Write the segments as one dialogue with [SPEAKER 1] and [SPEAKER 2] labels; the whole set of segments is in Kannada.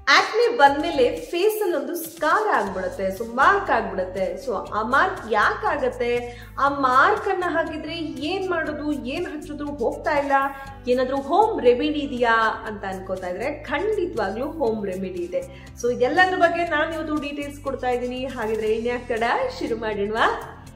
[SPEAKER 1] ಆಕ್ನೆ ಬಂದ್ಮೇಲೆ ಫೇಸ್ ಅಲ್ಲಿ ಒಂದು ಸ್ಕಾರ್ ಆಗ್ಬಿಡುತ್ತೆ ಸೊ ಮಾರ್ಕ್ ಆಗ್ಬಿಡುತ್ತೆ ಸೊ ಆ ಮಾರ್ಕ್ ಯಾಕೆ ಆಗತ್ತೆ ಆ ಮಾರ್ಕ್ ಅನ್ನ ಹಾಕಿದ್ರೆ ಏನ್ ಮಾಡೋದು ಏನ್ ಹಚ್ಚೋದು ಹೋಗ್ತಾ ಇಲ್ಲ ಏನಾದ್ರೂ ಹೋಮ್ ರೆಮಿಡಿ ಇದೆಯಾ ಅಂತ ಅನ್ಕೋತಾ ಇದ್ರೆ ಖಂಡಿತವಾಗ್ಲೂ ಹೋಮ್ ರೆಮಿಡಿ ಇದೆ ಸೊ ಇದೆಲ್ಲದ್ರ ಬಗ್ಗೆ ನಾನು ಇವತ್ತು ಡೀಟೇಲ್ಸ್ ಕೊಡ್ತಾ ಇದ್ದೀನಿ ಹಾಗಿದ್ರೆ ಇನ್ಯಾಕ್ ತಡ ಶುರು ಮಾಡಿಡ್ವಾ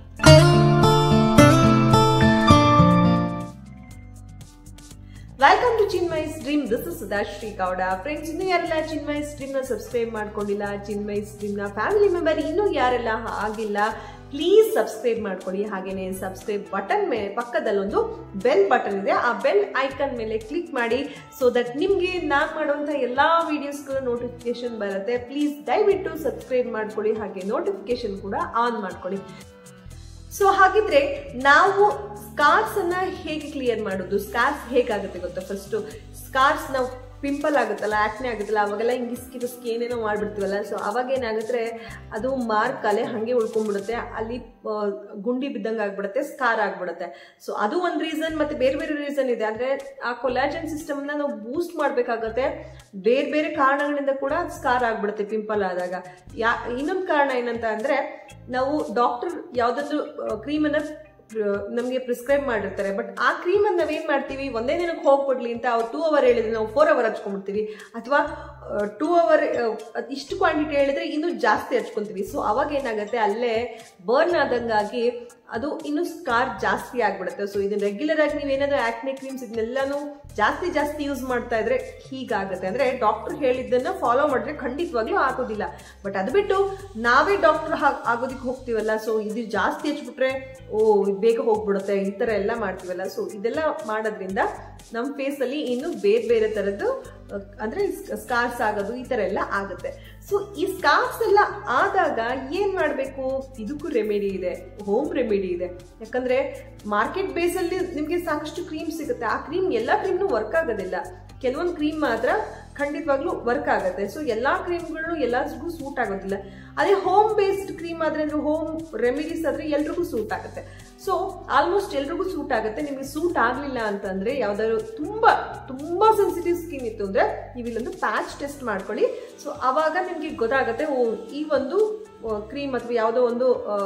[SPEAKER 1] welcome to Chinmai stream this is Sudhashree Gowda friends ಇನ್ನೂ ಯಾರೆಲ್ಲ ಚಿನ್ಮೈ ಸ್ಟ್ರೀಮ್ ನ ಸಬ್ಸ್ಕ್ರೈಬ್ ಮಾಡ್ಕೊಂಡಿಲ್ಲ ಚಿನ್ಮೈ ಸ್ಟ್ರೀಮ್ ನ ಫ್ಯಾಮಿಲಿ ಮೆಂಬರ್ ಇನ್ನೂ ಯಾರೆಲ್ಲ ಆಗಿಲ್ಲ ಪ್ಲೀಸ್ ಸಬ್ಸ್ಕ್ರೈಬ್ ಮಾಡ್ಕೊಳ್ಳಿ ಹಾಗೇನೆ ಸಬ್ಸ್ಕ್ರೈಬ್ ಬಟನ್ ಮೇಲೆ ಪಕ್ಕದಲ್ಲೊಂದು ಬೆಲ್ ಬಟನ್ ಇದೆ ಆ ಬೆಲ್ ಐಕನ್ ಮೇಲೆ ಕ್ಲಿಕ್ ಮಾಡಿ ಸೊ ದಟ್ ನಿಮಗೆ ನಾನು ಮಾಡುವಂಥ ಎಲ್ಲ ವಿಡಿಯೋಸ್ಗಳ ನೋಟಿಫಿಕೇಶನ್ ಬರುತ್ತೆ ಪ್ಲೀಸ್ ದಯವಿಟ್ಟು ಸಬ್ಸ್ಕ್ರೈಬ್ ಮಾಡ್ಕೊಳ್ಳಿ ಹಾಗೆ ನೋಟಿಫಿಕೇಶನ್ ಕೂಡ ಆನ್ ಮಾಡ್ಕೊಳ್ಳಿ ಸೊ ಹಾಗಿದ್ರೆ ನಾವು ಸ್ಕಾರ್ಸ್ ಅನ್ನ ಹೇಗೆ ಕ್ಲಿಯರ್ ಮಾಡೋದು ಸ್ಕಾರ್ಸ್ ಹೇಗಾಗುತ್ತೆ ಗೊತ್ತಾ ಫಸ್ಟ್ ಸ್ಕಾರ್ಸ್ ನಾವು ಪಿಂಪಲ್ ಆಗುತ್ತಲ್ಲ ಆಕ್ನೆ ಆಗುತ್ತಲ್ಲ ಅವಾಗೆಲ್ಲ ಹಿಂಗೆ ಇಸ್ಕಿ ಬಿಸ್ಕಿ ಏನೇನೋ ಮಾಡ್ಬಿಡ್ತೀವಲ್ಲ ಸೊ ಅವಾಗ ಏನಾಗುತ್ತೆ ಅದು ಮಾರ್ಕ್ ಅಲೆ ಹಂಗೆ ಉಳ್ಕೊಂಡ್ಬಿಡುತ್ತೆ ಅಲ್ಲಿ ಆ, ಗುಂಡಿ ಬಿದ್ದಂಗೆ ಆಗ್ಬಿಡುತ್ತೆ ಸ್ಕಾರ್ ಆಗ್ಬಿಡುತ್ತೆ ಸೊ ಅದು ಒಂದು ರೀಸನ್ ಮತ್ತೆ ಬೇರೆ ಬೇರೆ ರೀಸನ್ ಇದೆ ಅಂದ್ರೆ ಆ ಕೊಲಾಜನ್ ಸಿಸ್ಟಮ್ನ ನಾವು ಬೂಸ್ಟ್ ಮಾಡಬೇಕಾಗತ್ತೆ ಬೇರೆ ಬೇರೆ ಕಾರಣಗಳಿಂದ ಕೂಡ ಸ್ಕಾರ್ ಆಗ್ಬಿಡುತ್ತೆ ಪಿಂಪಲ್ ಆದಾಗ ಯಾ ಇನ್ನೊಂದು ಕಾರಣ ಏನಂತ ಅಂದ್ರೆ ನಾವು ಡಾಕ್ಟರ್ ಯಾವ್ದಾದ್ರು ಕ್ರೀಮನ್ನ ನಮಗೆ ಪ್ರಿಸ್ಕ್ರೈಬ್ ಮಾಡಿರ್ತಾರೆ ಬಟ್ ಆ ಕ್ರೀಮ್ ಅನ್ನು ನಾವೇನ್ ಮಾಡ್ತೀವಿ ಒಂದೇ ದಿನಕ್ಕೆ ಹೋಗ್ಬಿಡ್ಲಿ ಅಂತ ಅವ್ರು ಟೂ ಅವರ್ ಹೇಳಿದ್ರೆ ನಾವು ಫೋರ್ ಅವರ್ ಹಚ್ಕೊಂಡ್ಬಿಡ್ತೀವಿ ಅಥವಾ ಟೂ ಅವರ್ ಇಷ್ಟು ಕ್ವಾಂಟಿಟಿ ಹೇಳಿದ್ರೆ ಇನ್ನೂ ಜಾಸ್ತಿ ಹಚ್ಕೊಂತೀವಿ ಸೊ ಅವಾಗ ಏನಾಗುತ್ತೆ ಅಲ್ಲೇ ಬರ್ನ್ ಆದಂಗಾಗಿ ಅದು ಇನ್ನೂ ಸ್ಕಾರ್ ಜಾಸ್ತಿ ಆಗ್ಬಿಡುತ್ತೆ ಸೊ ಇದನ್ನ ರೆಗ್ಯುಲರ್ ಆಗಿ ನೀವೇನಾದ್ರೂ ಆಕ್ನೆ ಕ್ರೀಮ್ಸ್ ಇದನ್ನೆಲ್ಲಾನು ಜಾಸ್ತಿ ಜಾಸ್ತಿ ಯೂಸ್ ಮಾಡ್ತಾ ಇದ್ರೆ ಹೀಗಾಗುತ್ತೆ ಅಂದ್ರೆ ಡಾಕ್ಟರ್ ಹೇಳಿದ್ದನ್ನ ಫಾಲೋ ಮಾಡಿದ್ರೆ ಖಂಡಿತವಾಗ್ಲೂ ಆಗೋದಿಲ್ಲ ಬಟ್ ಅದು ಬಿಟ್ಟು ನಾವೇ ಡಾಕ್ಟರ್ ಆಗೋದಿಕ್ಕೆ ಹೋಗ್ತೀವಲ್ಲ ಸೊ ಇದು ಜಾಸ್ತಿ ಹಚ್ಬಿಟ್ರೆ ಓ ಇದು ಬೇಗ ಹೋಗ್ಬಿಡುತ್ತೆ ಈ ತರ ಎಲ್ಲ ಮಾಡ್ತೀವಲ್ಲ ಸೊ ಇದೆಲ್ಲ ಮಾಡೋದ್ರಿಂದ ನಮ್ಮ ಫೇಸ್ ಅಲ್ಲಿ ಇನ್ನು ಬೇರೆ ಬೇರೆ ತರದ್ದು ಅಹ್, ಅಂದ್ರೆ ಸ್ಕಾರ್ಸ್ ಆಗೋದು ಈ ತರ ಎಲ್ಲ ಆಗುತ್ತೆ ಸೊ ಈ ಸ್ಕಾರ್ಸ್ ಎಲ್ಲ ಆದಾಗ ಏನ್ ಮಾಡ್ಬೇಕು ಇದಕ್ಕೂ ರೆಮಿಡಿ ಇದೆ ಹೋಮ್ ರೆಮಿಡಿ ಇದೆ ಯಾಕಂದ್ರೆ ಮಾರ್ಕೆಟ್ ಬೇಸ್ ಅಲ್ಲಿ ನಿಮ್ಗೆ ಸಾಕಷ್ಟು ಕ್ರೀಮ್ ಸಿಗುತ್ತೆ ಆ ಕ್ರೀಮ್ ಎಲ್ಲಾ ಕ್ರೀಮ್ನು ವರ್ಕ್ ಆಗೋದಿಲ್ಲ ಕೆಲವೊಂದು ಕ್ರೀಮ್ ಮಾತ್ರ ಖಂಡಿತವಾಗ್ಲೂ ವರ್ಕ್ ಆಗುತ್ತೆ ಸೊ ಎಲ್ಲಾ ಕ್ರೀಮ್ಗಳು ಎಲ್ಲರಿಗೂ ಸೂಟ್ ಆಗೋದಿಲ್ಲ ಅದೇ ಹೋಮ್ ಬೇಸ್ಡ್ ಕ್ರೀಮ್ ಆದ್ರೆ ಅಂದ್ರೆ ಹೋಮ್ ರೆಮಿಡೀಸ್ ಆದ್ರೆ ಎಲ್ರಿಗೂ ಸೂಟ್ ಆಗುತ್ತೆ ಸೊ ಆಲ್ಮೋಸ್ಟ್ ಎಲ್ರಿಗೂ ಸೂಟ್ ಆಗುತ್ತೆ ನಿಮಗೆ ಸೂಟ್ ಆಗಲಿಲ್ಲ ಅಂತಂದ್ರೆ ಯಾವ್ದಾದ್ರು ತುಂಬಾ ತುಂಬಾ ಸೆನ್ಸಿಟಿವ್ ಸ್ಕಿನ್ ಇತ್ತು ಅಂದ್ರೆ ನೀವು ಇಲ್ಲೊಂದು ಪ್ಯಾಚ್ ಟೆಸ್ಟ್ ಮಾಡ್ಕೊಳ್ಳಿ ಸೊ ಅವಾಗ ನಿಮ್ಗೆ ಗೊತ್ತಾಗುತ್ತೆ ಓ ಈ ಒಂದು ಕ್ರೀಮ್ ಅಥವಾ ಯಾವುದೋ ಒಂದು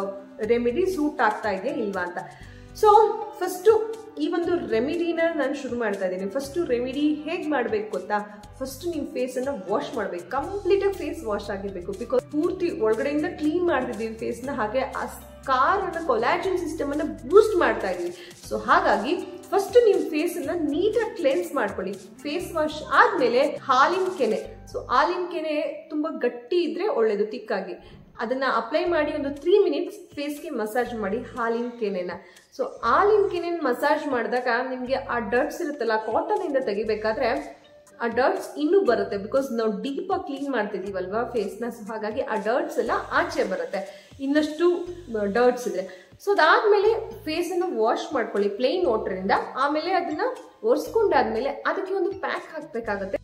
[SPEAKER 1] ರೆಮಿಡಿ ಸೂಟ್ ಆಗ್ತಾ ಇದೆಯಾ ಇಲ್ವಾ ಅಂತ ಸೊ ಫಸ್ಟು ಈ ಒಂದು ರೆಮಿಡಿನ ನಾನು ಶುರು ಮಾಡ್ತಾ ಇದ್ದೀನಿ ಫಸ್ಟ್ ರೆಮಿಡಿ ಹೇಗೆ ಮಾಡ್ಬೇಕು ಗೊತ್ತಾ ಫಸ್ಟ್ ನೀವು ಫೇಸ್ ಅನ್ನ ವಾಶ್ ಮಾಡ್ಬೇಕು ಕಂಪ್ಲೀಟ್ ಆಗಿ ಫೇಸ್ ವಾಶ್ ಆಗಿರ್ಬೇಕು ಬಿಕಾಸ್ ಪೂರ್ತಿ ಒಳಗಡೆಯಿಂದ ಕ್ಲೀನ್ ಮಾಡ್ತಿದ್ದೀವಿ ಫೇಸ್ನ ಹಾಗೆ ಆ ಸ್ಕಾರ್ ಅನ್ನ ಕೊಲಾಜಿನ್ ಸಿಸ್ಟಮ್ ಅನ್ನ ಬೂಸ್ಟ್ ಮಾಡ್ತಾ ಇದೀವಿ ಸೊ ಹಾಗಾಗಿ ಫಸ್ಟ್ ನೀವು ಫೇಸ್ ಅನ್ನ ನೀಟಾಗಿ ಕ್ಲೆನ್ಸ್ ಮಾಡ್ಕೊಳ್ಳಿ ಫೇಸ್ ವಾಶ್ ಆದ್ಮೇಲೆ ಹಾಲಿನ ಕೆನೆ ಸೊ ಹಾಲಿನ ಕೆನೆ ತುಂಬಾ ಗಟ್ಟಿ ಇದ್ರೆ ಒಳ್ಳೇದು ತಿಕ್ಕಾಗಿ ಅದನ್ನ ಅಪ್ಲೈ ಮಾಡಿ ಒಂದು ತ್ರೀ ಮಿನಿಟ್ಸ್ ಫೇಸ್ಗೆ ಮಸಾಜ್ ಮಾಡಿ ಹಾಲಿನ ಕೆನೆನ ಸೊ ಹಾಲಿನ ಕೆನೆನ ಮಸಾಜ್ ಮಾಡಿದಾಗ ನಿಮಗೆ ಆ ಡರ್ಟ್ಸ್ ಇರುತ್ತಲ್ಲ ಕಾಟನ್ ಇಂದ ತೆಗಿಬೇಕಾದ್ರೆ ಆ ಡರ್ಟ್ಸ್ ಇನ್ನೂ ಬರುತ್ತೆ ಬಿಕಾಸ್ ನಾವು ಡೀಪ್ ಆಗಿ ಕ್ಲೀನ್ ಮಾಡ್ತಿದೀವಲ್ವಾ ಫೇಸ್ನ ಸೊ ಹಾಗಾಗಿ ಆ ಡರ್ಟ್ಸ್ ಎಲ್ಲ ಆಚೆ ಬರುತ್ತೆ ಇನ್ನಷ್ಟು ಡರ್ಟ್ಸ್ ಇದ್ರೆ ಸೊ ಅದಾದ್ಮೇಲೆ ಫೇಸ್ ಅನ್ನು ವಾಶ್ ಮಾಡ್ಕೊಳ್ಳಿ ಪ್ಲೇನ್ ವಾಟರಿಂದ ಆಮೇಲೆ ಅದನ್ನ ಒರೆಸ್ಕೊಂಡಾದ್ಮೇಲೆ ಅದಕ್ಕೆ ಒಂದು ಪ್ಯಾಕ್ ಹಾಕ್ಬೇಕಾಗತ್ತೆ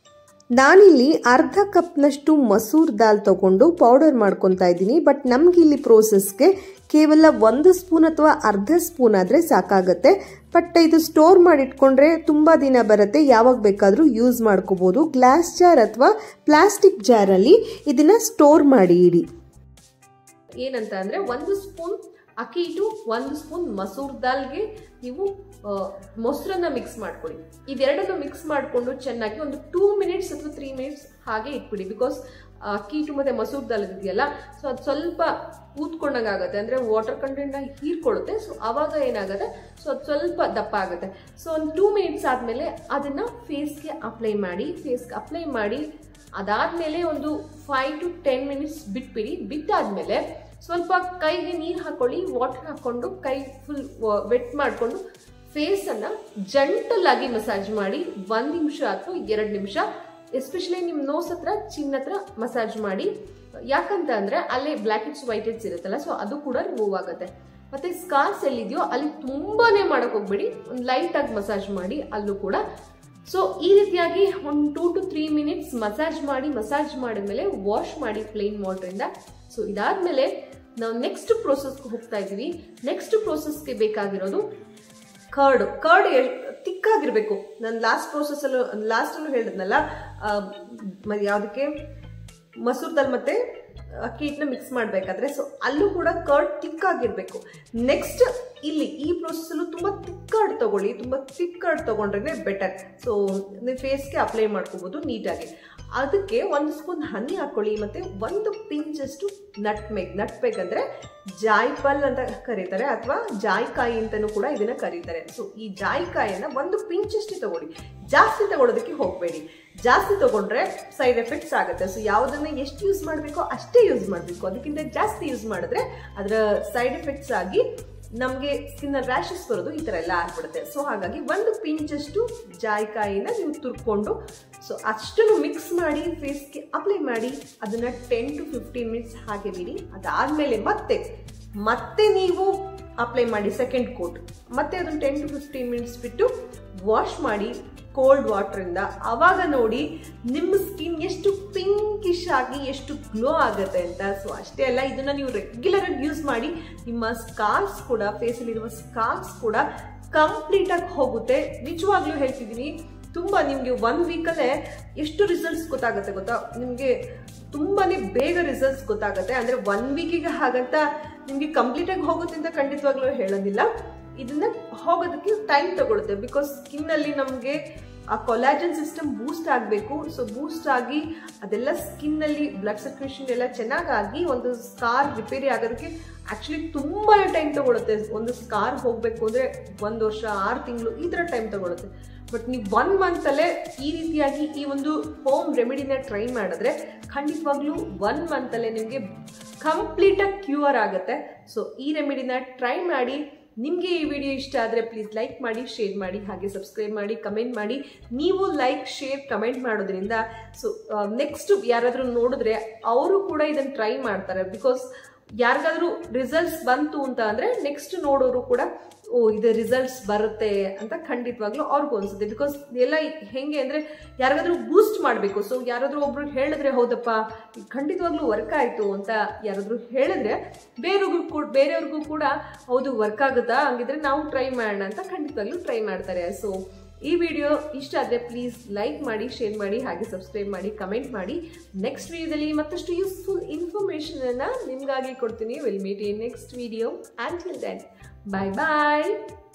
[SPEAKER 2] ನಾನಿಲ್ಲಿ ಅರ್ಧ ಕಪ್ನಷ್ಟು ಮಸೂರ್ ದಾಲ್ ತಗೊಂಡು ಪೌಡರ್ ಮಾಡ್ಕೊತಾ ಇದ್ದೀನಿ ಬಟ್ ನಮ್ಗೆ ಇಲ್ಲಿ ಪ್ರೋಸೆಸ್ಗೆ ಕೇವಲ ಒಂದು ಸ್ಪೂನ್ ಅಥವಾ ಅರ್ಧ ಸ್ಪೂನ್ ಆದರೆ ಸಾಕಾಗತ್ತೆ ಬಟ್ ಇದು ಸ್ಟೋರ್ ಮಾಡಿಟ್ಕೊಂಡ್ರೆ ತುಂಬ ದಿನ ಬರುತ್ತೆ ಯಾವಾಗ ಬೇಕಾದರೂ ಯೂಸ್ ಮಾಡ್ಕೋಬೋದು ಗ್ಲಾಸ್ ಜಾರ್ ಅಥವಾ ಪ್ಲಾಸ್ಟಿಕ್ ಜಾರಲ್ಲಿ ಇದನ್ನ ಸ್ಟೋರ್ ಮಾಡಿ ಇಡಿ
[SPEAKER 1] ಏನಂತ ಅಂದ್ರೆ ಒಂದು ಸ್ಪೂನ್ ಅಕ್ಕಿ ಹಿಟ್ಟು ಒಂದು ಸ್ಪೂನ್ ಮಸೂರ್ ದಾಲ್ಗೆ ನೀವು ಆ, ಮೊಸರನ್ನ ಮಿಕ್ಸ್ ಮಾಡ್ಕೊಳ್ಳಿ ಇದೆರಡನ್ನು ಮಿಕ್ಸ್ ಮಾಡಿಕೊಂಡು ಚೆನ್ನಾಗಿ ಒಂದು ಟೂ ಮಿನಿಟ್ಸ್ ಅಥವಾ ತ್ರೀ ಮಿನಿಟ್ಸ್ ಹಾಗೆ ಇಟ್ಬಿಡಿ ಬಿಕಾಸ್ ಅಕ್ಕಿ ಹಿಟ್ಟು ಮತ್ತೆ ಮಸೂರ್ ದಾಲ್ ಇದೆಯಲ್ಲ ಸೊ ಅದು ಸ್ವಲ್ಪ ಊದ್ಕೊಂಡಂಗೆ ಆಗುತ್ತೆ ಅಂದ್ರೆ ವಾಟರ್ ಕಂಟೆಂಟ್ ಹೀರ್ಕೊಳ್ಳುತ್ತೆ ಸೊ ಅವಾಗ ಏನಾಗುತ್ತೆ ಸೊ ಅದು ಸ್ವಲ್ಪ ದಪ್ಪ ಆಗುತ್ತೆ ಸೊ ಒಂದು ಟೂ ಮಿನಿಟ್ಸ್ ಆದಮೇಲೆ ಅದನ್ನ ಫೇಸ್ಗೆ ಅಪ್ಲೈ ಮಾಡಿ ಫೇಸ್ಗೆ ಅಪ್ಲೈ ಮಾಡಿ ಅದಾದ್ಮೇಲೆ ಒಂದು ಫೈವ್ ಟು ಟೆನ್ ಮಿನಿಟ್ಸ್ ಬಿಟ್ಬಿಡಿ ಬಿಟ್ಟಾದ್ಮೇಲೆ ಸ್ವಲ್ಪ ಕೈಗೆ ನೀರು ಹಾಕೊಳ್ಳಿ ವಾಟರ್ ಹಾಕೊಂಡು ಕೈ ಫುಲ್ ವೆಟ್ ಮಾಡಿಕೊಂಡು ಫೇಸ್ ಅನ್ನ ಜಂಟಲ್ ಆಗಿ ಮಸಾಜ್ ಮಾಡಿ ಒಂದ್ ನಿಮಿಷ ಅಥವಾ ಎರಡು ನಿಮಿಷ ಎಸ್ಪೆಷಲಿ ನಿಮ್ ನೋಸ್ ಹತ್ರ ಚಿನ್ನ ಹತ್ರ ಮಸಾಜ್ ಮಾಡಿ ಯಾಕಂತ ಅಂದ್ರೆ ಅಲ್ಲೇ ಬ್ಲ್ಯಾಕ್ ಹೆಡ್ಸ್ ವೈಟ್ ಹೆಡ್ಸ್ ಇರುತ್ತಲ್ಲ ಸೊ ಅದು ಕೂಡ ರಿಮೂವ್ ಆಗುತ್ತೆ ಮತ್ತೆ ಸ್ಕಾರ್ಸ್ ಎಲ್ಲಿದೆಯೋ ಅಲ್ಲಿ ತುಂಬಾನೇ ಮಾಡಕ್ ಹೋಗ್ಬೇಡಿ ಒಂದು ಲೈಟ್ ಆಗಿ ಮಸಾಜ್ ಮಾಡಿ ಅಲ್ಲೂ ಕೂಡ ಸೊ ಈ ರೀತಿಯಾಗಿ ಒಂದು two to three minutes massage ಮಾಡಿ ಮಸಾಜ್ ಮಾಡಿದ್ಮೇಲೆ ವಾಶ್ ಮಾಡಿ ಪ್ಲೇನ್ ವಾಟರಿಂದ ಸೊ ಇದಾದ್ಮೇಲೆ ನಾವು ನೆಕ್ಸ್ಟ್ ಪ್ರೋಸೆಸ್ಗೆ ಹೋಗ್ತಾ ಇದೀವಿ ನೆಕ್ಸ್ಟ್ ಪ್ರೋಸೆಸ್ಗೆ ಬೇಕಾಗಿರೋದು ಕರ್ಡ್ ಕರ್ಡ್ ತಿಕ್ಕಾಗಿರ್ಬೇಕು ನಾನು ಲಾಸ್ಟ್ ಪ್ರೋಸೆಸ್ ಅಲ್ಲೂ ಲಾಸ್ಟ್ ಅಲ್ಲೂ ಹೇಳಿದ್ನಲ್ಲ ಯಾವುದಕ್ಕೆ ಮಸೂರ್ ದಾಲ್ ಮತ್ತೆ ಅಕ್ಕಿ ಹಿಟ್ಟನ್ನ ಮಿಕ್ಸ್ ಮಾಡಬೇಕಾದ್ರೆ ಸೊ ಅಲ್ಲೂ ಕೂಡ ಕರ್ಡ್ ತಿಕ್ ಆಗಿರ್ಬೇಕು ನೆಕ್ಸ್ಟ್ ಇಲ್ಲಿ ಈ process ಅಲ್ಲೂ ತುಂಬ ತಿಕ್ ಕರ್ಡ್ ತಗೊಳ್ಳಿ ತುಂಬ ತಿಕ್ ಕರ್ಡ್ ತಗೊಂಡ್ರೆ ಬೆಟರ್ ಸೊ ನೀವು ಫೇಸ್ಗೆ ಅಪ್ಲೈ ಮಾಡ್ಕೋಬಹುದು ನೀಟಾಗಿ ಅದಕ್ಕೆ ಒಂದು ಸ್ಪೂನ್ ಹನಿ ಹಾಕೊಳ್ಳಿ ಮತ್ತೆ ಒಂದು ಪಿಂಚಷ್ಟು ನಟ್ಮೆಗ್ ನಟ್ಮೆಗ್ ಅಂದ್ರೆ ಜಾಯ್ಪಲ್ ಅಂತ ಕರೀತಾರೆ ಅಥವಾ ಜಾಯ್ಕಾಯಿ ಅಂತಲೂ ಕೂಡ ಇದನ್ನ ಕರೀತಾರೆ ಸೊ ಈ ಜಾಯ್ಕಾಯಿಯನ್ನ ಒಂದು ಪಿಂಚಷ್ಟು ತಗೊಳ್ಳಿ ಜಾಸ್ತಿ ತಗೊಳ್ಳೋದಕ್ಕೆ ಹೋಗಬೇಡಿ ಜಾಸ್ತಿ ತಗೊಂಡ್ರೆ ಸೈಡ್ ಎಫೆಕ್ಟ್ಸ್ ಆಗುತ್ತೆ ಸೊ ಯಾವುದನ್ನ ಎಷ್ಟು ಯೂಸ್ ಮಾಡಬೇಕೋ ಅಷ್ಟೇ ಯೂಸ್ ಮಾಡಬೇಕು ಅದಕ್ಕಿಂತ ಜಾಸ್ತಿ ಯೂಸ್ ಮಾಡಿದ್ರೆ ಅದರ ಸೈಡ್ ಎಫೆಕ್ಟ್ಸ್ ಆಗಿ ನಮಗೆ ಸ್ಕಿನ್ ರ್ಯಾಷಸ್ ಬರೋದು ಈ ಥರ ಎಲ್ಲ ಆಗ್ಬಿಡುತ್ತೆ ಸೊ ಹಾಗಾಗಿ ಒಂದು ಪಿಂಚಷ್ಟು ಜಾಯಿಕಾಯಿನ ನೀವು ತುರ್ಕೊಂಡು ಸೊ ಅಷ್ಟನ್ನು ಮಿಕ್ಸ್ ಮಾಡಿ ಫೇಸ್ಗೆ ಅಪ್ಲೈ ಮಾಡಿ ಅದನ್ನ ಟೆನ್ ಟು ಫಿಫ್ಟೀನ್ ಮಿನಿಟ್ಸ್ ಹಾಗೆ ಬಿಡಿ ಅದಾದಮೇಲೆ ಮತ್ತೆ ಮತ್ತೆ ನೀವು ಅಪ್ಲೈ ಮಾಡಿ ಸೆಕೆಂಡ್ ಕೋಟ್ ಮತ್ತೆ ಅದನ್ನು ಟೆನ್ ಟು ಫಿಫ್ಟೀನ್ ಮಿನಿಟ್ಸ್ ಬಿಟ್ಟು ವಾಶ್ ಮಾಡಿ ಕೋಲ್ಡ್ ವಾಟರಿಂದ ಅವಾಗ ನೋಡಿ ನಿಮ್ಮ ಸ್ಕಿನ್ ಎಷ್ಟು ಪಿಂಕಿಶ್ ಆಗಿ ಎಷ್ಟು ಗ್ಲೋ ಆಗುತ್ತೆ ಅಂತ ಸೊ ಅಷ್ಟೇ ಅಲ್ಲ ಇದನ್ನ ನೀವು ರೆಗ್ಯುಲರ್ ಆಗಿ ಯೂಸ್ ಮಾಡಿ ನಿಮ್ಮ ಸ್ಕಾರ್ಸ್ ಕೂಡ ಫೇಸಲ್ಲಿರುವ ಸ್ಕಾರ್ಸ್ ಕೂಡ ಕಂಪ್ಲೀಟ್ ಆಗಿ ಹೋಗುತ್ತೆ ನಿಜವಾಗ್ಲೂ ಹೇಳ್ತಿದ್ದೀನಿ ತುಂಬ ನಿಮಗೆ ಒನ್ ವೀಕಲ್ಲೇ ಎಷ್ಟು ರಿಸಲ್ಟ್ಸ್ ಗೊತ್ತಾಗುತ್ತೆ ಗೊತ್ತಾ ನಿಮಗೆ ತುಂಬಾನೇ ಬೇಗ ರಿಸಲ್ಟ್ಸ್ ಗೊತ್ತಾಗುತ್ತೆ ಅಂದ್ರೆ ಒನ್ ವೀಕಿಗೆ ಹಾಗಂತ ನಿಮಗೆ ಕಂಪ್ಲೀಟ್ ಆಗಿ ಹೋಗುತ್ತೆ ಅಂತ ಖಂಡಿತವಾಗ್ಲೂ ಹೇಳೋದಿಲ್ಲ ಇದನ್ನ ಹೋಗೋದಕ್ಕೆ ಟೈಮ್ ತಗೊಳುತ್ತೆ ಬಿಕಾಸ್ ಸ್ಕಿನ್ ಅಲ್ಲಿ ನಮಗೆ ಆ ಕೊಲಾಜನ್ ಸಿಸ್ಟಮ್ ಬೂಸ್ಟ್ ಆಗಬೇಕು ಸೊ ಬೂಸ್ಟ್ ಆಗಿ ಅದೆಲ್ಲ ಸ್ಕಿನ್ ಅಲ್ಲಿ ಬ್ಲಡ್ ಸರ್ಕ್ಯುಲೇಷನ್ ಎಲ್ಲ ಚೆನ್ನಾಗಾಗಿ ಒಂದು ಸ್ಕಾರ್ ರಿಪೇರಿ ಆಗೋದಕ್ಕೆ ಆಕ್ಚುಲಿ ತುಂಬಾ ಟೈಮ್ ತಗೊಳುತ್ತೆ ಒಂದು ಸ್ಕಾರ್ ಹೋಗಬೇಕು ಅಂದ್ರೆ ಒಂದು ವರ್ಷ ಆರು ತಿಂಗಳು ಈ ಥರ ಟೈಮ್ ತಗೊಳುತ್ತೆ ಬಟ್ ನೀವು ಒನ್ ಮಂತಲ್ಲೇ ಈ ರೀತಿಯಾಗಿ ಈ ಒಂದು ಹೋಮ್ ರೆಮಿಡಿನ ಟ್ರೈ ಮಾಡಿದ್ರೆ ಖಂಡಿತವಾಗ್ಲೂ ಒನ್ ಮಂತಲ್ಲೇ ನಿಮಗೆ ಕಂಪ್ಲೀಟಾಗಿ ಕ್ಯೂರ್ ಆಗುತ್ತೆ ಸೊ ಈ ರೆಮಿಡಿನ ಟ್ರೈ ಮಾಡಿ ನಿಮಗೆ ಈ ವಿಡಿಯೋ ಇಷ್ಟ ಆದರೆ ಪ್ಲೀಸ್ ಲೈಕ್ ಮಾಡಿ ಶೇರ್ ಮಾಡಿ ಹಾಗೆ ಸಬ್ಸ್ಕ್ರೈಬ್ ಮಾಡಿ ಕಮೆಂಟ್ ಮಾಡಿ ನೀವು ಲೈಕ್ ಶೇರ್ ಕಮೆಂಟ್ ಮಾಡೋದ್ರಿಂದ ಸೊ ನೆಕ್ಸ್ಟ್ ಯಾರಾದರೂ ನೋಡಿದ್ರೆ ಅವರು ಕೂಡ ಇದನ್ನು ಟ್ರೈ ಮಾಡ್ತಾರೆ ಬಿಕಾಸ್ ಯಾರಿಗಾದ್ರೂ ರಿಸಲ್ಟ್ಸ್ ಬಂತು ಅಂತ ಅಂದರೆ ನೆಕ್ಸ್ಟ್ ನೋಡೋರು ಕೂಡ ಓ ಇದು ರಿಸಲ್ಟ್ಸ್ ಬರುತ್ತೆ ಅಂತ ಖಂಡಿತವಾಗ್ಲೂ ಅವ್ರಿಗೂ ಅನ್ಸುತ್ತೆ ಬಿಕಾಸ್ ಎಲ್ಲ ಹೆಂಗೆ ಅಂದರೆ ಯಾರಿಗಾದ್ರೂ ಬೂಸ್ಟ್ ಮಾಡಬೇಕು ಸೊ ಯಾರಾದರೂ ಒಬ್ರು ಹೇಳಿದ್ರೆ ಹೌದಪ್ಪ ಇದು ಖಂಡಿತವಾಗ್ಲೂ ವರ್ಕ್ ಆಯಿತು ಅಂತ ಯಾರಾದರೂ ಹೇಳಿದ್ರೆ ಬೇರೆಯವ್ರಿಗೂ ಕೂಡ ಬೇರೆಯವ್ರಿಗೂ ಕೂಡ ಹೌದು ವರ್ಕ್ ಆಗುತ್ತಾ ಹಂಗಿದ್ರೆ ನಾವು ಟ್ರೈ ಮಾಡೋಣ ಅಂತ ಖಂಡಿತವಾಗ್ಲೂ ಟ್ರೈ ಮಾಡ್ತಾರೆ ಸೊ ಈ ವಿಡಿಯೋ ಇಷ್ಟ ಆದರೆ ಪ್ಲೀಸ್ ಲೈಕ್ ಮಾಡಿ ಶೇರ್ ಮಾಡಿ ಹಾಗೆ ಸಬ್ಸ್ಕ್ರೈಬ್ ಮಾಡಿ ಕಮೆಂಟ್ ಮಾಡಿ ನೆಕ್ಸ್ಟ್ ವಿಡಿಯೋದಲ್ಲಿ ಮತ್ತಷ್ಟು ಯೂಸ್ಫುಲ್ ಇನ್ಫಾರ್ಮೇಷನ್ ಅನ್ನ ನಿಮ್ಗಾಗಿ ಕೊಡ್ತೀನಿ will meet in next video and then bye bye